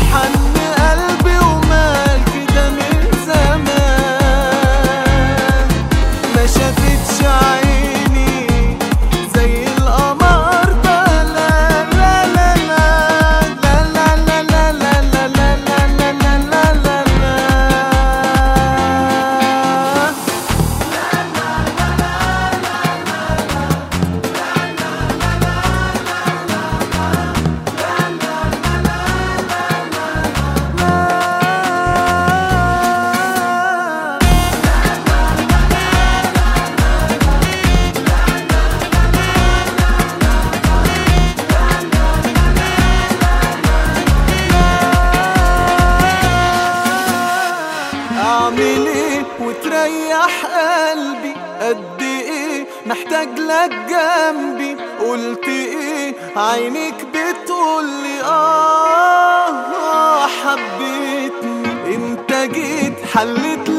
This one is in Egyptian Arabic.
حن قلبي ومال كده من زمان ما شافتش عيني زي القمر ده لا لا لا لا لا لا لا لا لا لا لا لا لا لا لا لا اعمل ايه وتريح قلبي قد ايه محتاج لك جنبي قلت ايه عينيك بتقولي اه, آه حبيتني انت جيت حلت